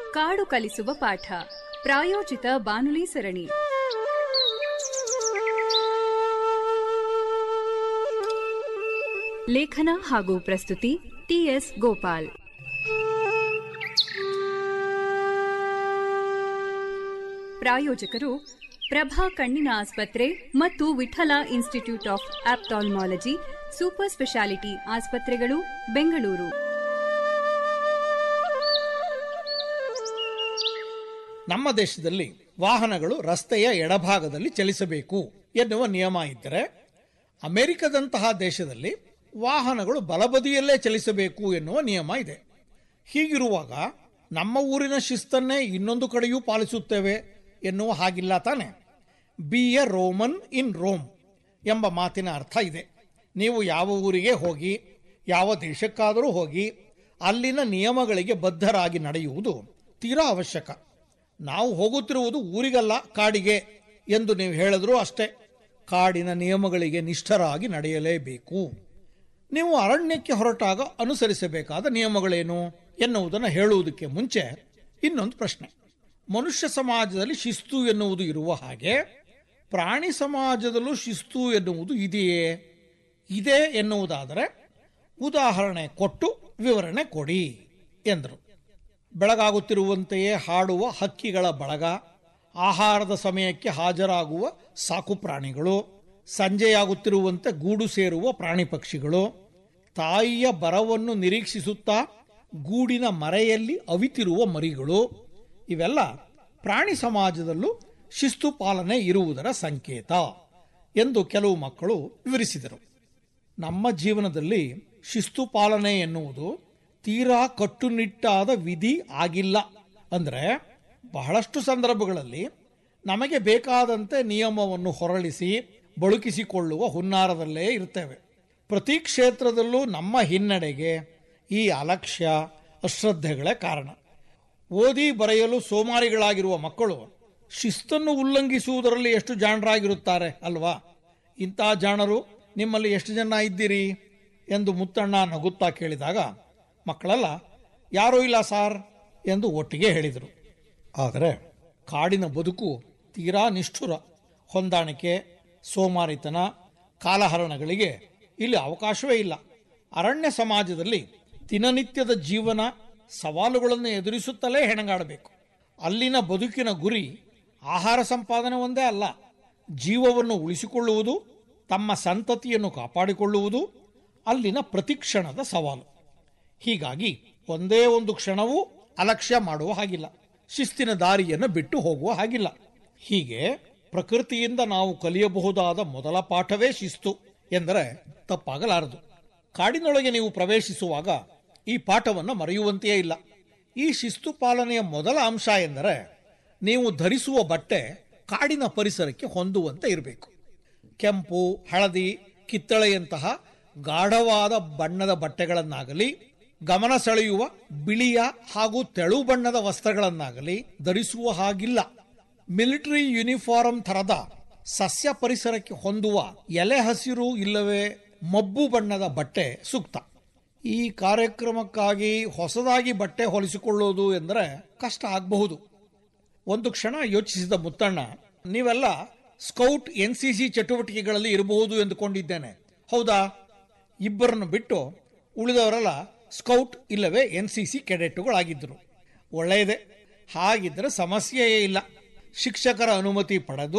ಕಾಡು ಕಲಿಸುವ ಪಾಠ ಪ್ರಾಯೋಜಿತ ಬಾನುಲಿ ಸರಣಿ ಲೇಖನ ಹಾಗೂ ಪ್ರಸ್ತುತಿ ಟಿಎಸ್ ಗೋಪಾಲ್ ಪ್ರಾಯೋಜಕರು ಪ್ರಭಾ ಕಣ್ಣಿನ ಆಸ್ಪತ್ರೆ ಮತ್ತು Vittala institute of ophthalmology super speciality ಆಸ್ಪತ್ರೆಗಳು ಬೆಂಗಳೂರು ನಮ್ಮ ದೇಶದಲ್ಲಿ ವಾಹನಗಳು ರಸ್ತೆಯ ಎಡಭಾಗದಲ್ಲಿ ಚಲಿಸಬೇಕು ಎನ್ನುವ ನಿಯಮ ಇದ್ದರೆ ಅಮೆರಿಕದಂತಹ ದೇಶದಲ್ಲಿ ವಾಹನಗಳು ಬಲಬದಿಯಲ್ಲೇ ಚಲಿಸಬೇಕು ಎನ್ನುವ ನಿಯಮ ಇದೆ ಹೀಗಿರುವಾಗ ನಮ್ಮ ಊರಿನ ಶಿಸ್ತನ್ನೇ ಇನ್ನೊಂದು ಕಡೆಯೂ ಪಾಲಿಸುತ್ತೇವೆ ಎನ್ನುವ ಹಾಗಿಲ್ಲ ತಾನೆ be a Roman in Rome ಎಂಬ ಮಾತಿನ ಅರ್ಥ ಇದೆ ನೀವು ಯಾವ ಊರಿಗೆ ಹೋಗಿ ಯಾವ ದೇಶಕ್ಕಾದರೂ ಹೋಗಿ ಅಲ್ಲಿನ ನಿಯಮಗಳಿಗೆ ಬದ್ಧರಾಗಿ ನಡೆಯುವುದು ತೀರಾ ಅವಶ್ಯಕ ನಾವು ಹೋಗುತ್ತಿರುವುದು ಊರಿಗಲ್ಲ ಕಾಡಿಗೆ ಎಂದು ನೀವು ಹೇಳಿದ್ರೂ ಅಷ್ಟೇ ಕಾಡಿನ ನಿಯಮಗಳಿಗೆ ನಿಷ್ಠರಾಗಿ ನಡೆಯಲೇಬೇಕು ನೀವು ಅರಣ್ಯಕ್ಕೆ ಹೊರಟಾಗ ಅನುಸರಿಸಬೇಕಾದ ನಿಯಮಗಳೇನು ಎನ್ನುವುದನ್ನು ಹೇಳುವುದಕ್ಕೆ ಮುಂಚೆ ಇನ್ನೊಂದು ಪ್ರಶ್ನೆ ಮನುಷ್ಯ ಸಮಾಜದಲ್ಲಿ ಶಿಸ್ತು ಎನ್ನುವುದು ಇರುವ ಹಾಗೆ ಪ್ರಾಣಿ ಸಮಾಜದಲ್ಲೂ ಶಿಸ್ತು ಎನ್ನುವುದು ಇದೆಯೇ ಇದೆ ಎನ್ನುವುದಾದರೆ ಉದಾಹರಣೆ ಕೊಟ್ಟು ವಿವರಣೆ ಕೊಡಿ ಎಂದರು ಬೆಳಗಾಗುತ್ತಿರುವಂತೆಯೇ ಹಾಡುವ ಹಕ್ಕಿಗಳ ಬಳಗ ಆಹಾರದ ಸಮಯಕ್ಕೆ ಹಾಜರಾಗುವ ಸಾಕು ಪ್ರಾಣಿಗಳು ಸಂಜೆಯಾಗುತ್ತಿರುವಂತೆ ಗೂಡು ಸೇರುವ ಪ್ರಾಣಿ ಪಕ್ಷಿಗಳು ತಾಯಿಯ ಬರವನ್ನು ನಿರೀಕ್ಷಿಸುತ್ತಾ ಗೂಡಿನ ಮರೆಯಲ್ಲಿ ಅವಿತಿರುವ ಮರಿಗಳು ಇವೆಲ್ಲ ಪ್ರಾಣಿ ಸಮಾಜದಲ್ಲೂ ಶಿಸ್ತು ಪಾಲನೆ ಇರುವುದರ ಸಂಕೇತ ಎಂದು ಕೆಲವು ಮಕ್ಕಳು ವಿವರಿಸಿದರು ನಮ್ಮ ಜೀವನದಲ್ಲಿ ಶಿಸ್ತು ಪಾಲನೆ ಎನ್ನುವುದು ತೀರಾ ಕಟ್ಟುನಿಟ್ಟಾದ ವಿಧಿ ಆಗಿಲ್ಲ ಅಂದರೆ ಬಹಳಷ್ಟು ಸಂದರ್ಭಗಳಲ್ಲಿ ನಮಗೆ ಬೇಕಾದಂತೆ ನಿಯಮವನ್ನು ಹೊರಳಿಸಿ ಬಳುಕಿಸಿಕೊಳ್ಳುವ ಹುನ್ನಾರದಲ್ಲೇ ಇರ್ತೇವೆ ಪ್ರತಿ ಕ್ಷೇತ್ರದಲ್ಲೂ ನಮ್ಮ ಹಿನ್ನಡೆಗೆ ಈ ಅಲಕ್ಷ್ಯ ಅಶ್ರದ್ಧೆಗಳೇ ಕಾರಣ ಓದಿ ಬರೆಯಲು ಸೋಮಾರಿಗಳಾಗಿರುವ ಮಕ್ಕಳು ಶಿಸ್ತನ್ನು ಉಲ್ಲಂಘಿಸುವುದರಲ್ಲಿ ಎಷ್ಟು ಜಾಣರಾಗಿರುತ್ತಾರೆ ಅಲ್ವಾ ಇಂತಹ ಜಾಣರು ನಿಮ್ಮಲ್ಲಿ ಎಷ್ಟು ಜನ ಇದ್ದೀರಿ ಎಂದು ಮುತ್ತಣ್ಣ ನಗುತ್ತಾ ಕೇಳಿದಾಗ ಮಕ್ಕಳೆಲ್ಲ ಯಾರೂ ಇಲ್ಲ ಸಾರ್ ಎಂದು ಒಟ್ಟಿಗೆ ಹೇಳಿದರು ಆದರೆ ಕಾಡಿನ ಬದುಕು ತೀರಾ ನಿಷ್ಠುರ ಹೊಂದಾಣಿಕೆ ಸೋಮಾರಿತನ ಕಾಲಹರಣಗಳಿಗೆ ಇಲ್ಲಿ ಅವಕಾಶವೇ ಇಲ್ಲ ಅರಣ್ಯ ಸಮಾಜದಲ್ಲಿ ದಿನನಿತ್ಯದ ಜೀವನ ಸವಾಲುಗಳನ್ನು ಎದುರಿಸುತ್ತಲೇ ಹೆಣಗಾಡಬೇಕು ಅಲ್ಲಿನ ಬದುಕಿನ ಗುರಿ ಆಹಾರ ಸಂಪಾದನೆ ಒಂದೇ ಅಲ್ಲ ಜೀವವನ್ನು ಉಳಿಸಿಕೊಳ್ಳುವುದು ತಮ್ಮ ಸಂತತಿಯನ್ನು ಕಾಪಾಡಿಕೊಳ್ಳುವುದು ಅಲ್ಲಿನ ಪ್ರತಿಕ್ಷಣದ ಸವಾಲು ಹೀಗಾಗಿ ಒಂದೇ ಒಂದು ಕ್ಷಣವೂ ಅಲಕ್ಷ್ಯ ಮಾಡುವ ಹಾಗಿಲ್ಲ ಶಿಸ್ತಿನ ದಾರಿಯನ್ನು ಬಿಟ್ಟು ಹೋಗುವ ಹಾಗಿಲ್ಲ ಹೀಗೆ ಪ್ರಕೃತಿಯಿಂದ ನಾವು ಕಲಿಯಬಹುದಾದ ಮೊದಲ ಪಾಠವೇ ಶಿಸ್ತು ಎಂದರೆ ತಪ್ಪಾಗಲಾರದು ಕಾಡಿನೊಳಗೆ ನೀವು ಪ್ರವೇಶಿಸುವಾಗ ಈ ಪಾಠವನ್ನು ಮರೆಯುವಂತೆಯೇ ಇಲ್ಲ ಈ ಶಿಸ್ತು ಪಾಲನೆಯ ಮೊದಲ ಅಂಶ ಎಂದರೆ ನೀವು ಧರಿಸುವ ಬಟ್ಟೆ ಕಾಡಿನ ಪರಿಸರಕ್ಕೆ ಹೊಂದುವಂತೆ ಇರಬೇಕು ಕೆಂಪು ಹಳದಿ ಕಿತ್ತಳೆಯಂತಹ ಗಾಢವಾದ ಬಣ್ಣದ ಬಟ್ಟೆಗಳನ್ನಾಗಲಿ ಗಮನ ಸೆಳೆಯುವ ಬಿಳಿಯ ಹಾಗೂ ತೆಳು ಬಣ್ಣದ ವಸ್ತ್ರಗಳನ್ನಾಗಲಿ ಧರಿಸುವ ಹಾಗಿಲ್ಲ ಮಿಲಿಟರಿ ಯೂನಿಫಾರ್ಮ್ ಥರದ ಸಸ್ಯ ಪರಿಸರಕ್ಕೆ ಹೊಂದುವ ಎಲೆ ಹಸಿರು ಇಲ್ಲವೇ ಮಬ್ಬು ಬಣ್ಣದ ಬಟ್ಟೆ ಸೂಕ್ತ ಈ ಕಾರ್ಯಕ್ರಮಕ್ಕಾಗಿ ಹೊಸದಾಗಿ ಬಟ್ಟೆ ಹೊಲಿಸಿಕೊಳ್ಳುವುದು ಎಂದರೆ ಕಷ್ಟ ಆಗಬಹುದು ಒಂದು ಕ್ಷಣ ಯೋಚಿಸಿದ ಮುತ್ತಣ್ಣ ನೀವೆಲ್ಲ ಸ್ಕೌಟ್ ಎನ್ ಸಿ ಸಿ ಚಟುವಟಿಕೆಗಳಲ್ಲಿ ಇರಬಹುದು ಎಂದುಕೊಂಡಿದ್ದೇನೆ ಹೌದಾ ಇಬ್ಬರನ್ನು ಬಿಟ್ಟು ಉಳಿದವರೆಲ್ಲ ಸ್ಕೌಟ್ ಇಲ್ಲವೇ ಎನ್ ಸಿ ಸಿ ಕೆಡೆಟ್ಟುಗಳಾಗಿದ್ದರು ಒಳ್ಳೆಯದೇ ಹಾಗಿದ್ದರೆ ಸಮಸ್ಯೆಯೇ ಇಲ್ಲ ಶಿಕ್ಷಕರ ಅನುಮತಿ ಪಡೆದು